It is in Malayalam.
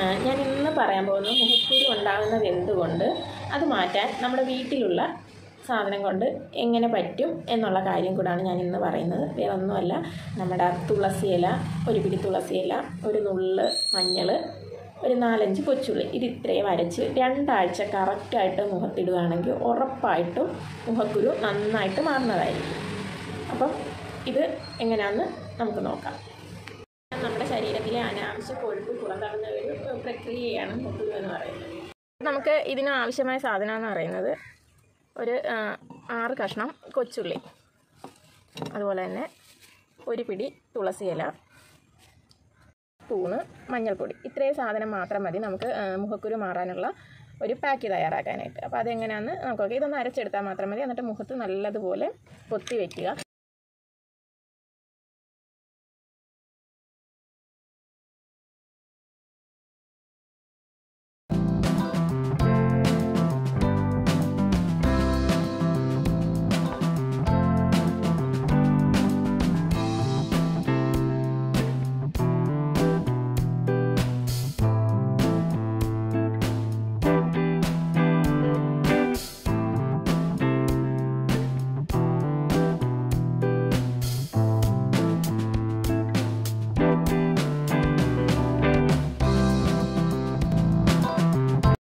ഞാൻ ഇന്ന് പറയാൻ പോകുന്നത് മുഖക്കുരു ഉണ്ടാകുന്നത് എന്തുകൊണ്ട് അത് മാറ്റാൻ നമ്മുടെ വീട്ടിലുള്ള സാധനം കൊണ്ട് എങ്ങനെ പറ്റും എന്നുള്ള കാര്യം കൂടാണ് ഞാൻ ഇന്ന് പറയുന്നത് വേറെ ഒന്നുമല്ല നമ്മുടെ തുളസി ഇല ഒരു പിടി തുളസി ഇല ഒരു നുള്ള് മഞ്ഞൾ ഒരു നാലഞ്ച് കൊച്ചുള്ളി ഇത് ഇത്രയും അരച്ച് രണ്ടാഴ്ച കറക്റ്റായിട്ട് മുഖത്തിടുകയാണെങ്കിൽ ഉറപ്പായിട്ടും മുഖക്കുരു നന്നായിട്ട് മാറുന്നതായിരിക്കും അപ്പം ഇത് എങ്ങനെയാണെന്ന് നമുക്ക് നോക്കാം നമ്മുടെ ശരീരത്തിലെ അനാവശ്യ കൊഴുപ്പ് പുറന്തള്ളുന്ന ഒരു പ്രക്രിയയാണ് മുക്കുരു എന്ന് പറയുന്നത് നമുക്ക് ഇതിന് ആവശ്യമായ സാധനം എന്ന് പറയുന്നത് ഒരു ആ, ആറ് കഷ്ണം കൊച്ചുള്ളി അതുപോലെ തന്നെ ഒരു പിടി തുളസി ഇല സ്പൂണ് മഞ്ഞൾപ്പൊടി ഇത്രയും സാധനം മാത്രം മതി നമുക്ക് ആ, മുഖക്കുരു മാറാനുള്ള ഒരു പാക്ക് തയ്യാറാക്കാനായിട്ട് അപ്പോൾ അതെങ്ങനെയാണെന്ന് നമുക്കൊക്കെ ഇതൊന്ന് അരച്ചെടുത്താൽ മാത്രം മതി എന്നിട്ട് മുഖത്ത് നല്ലതുപോലെ പൊത്തി വെക്കുക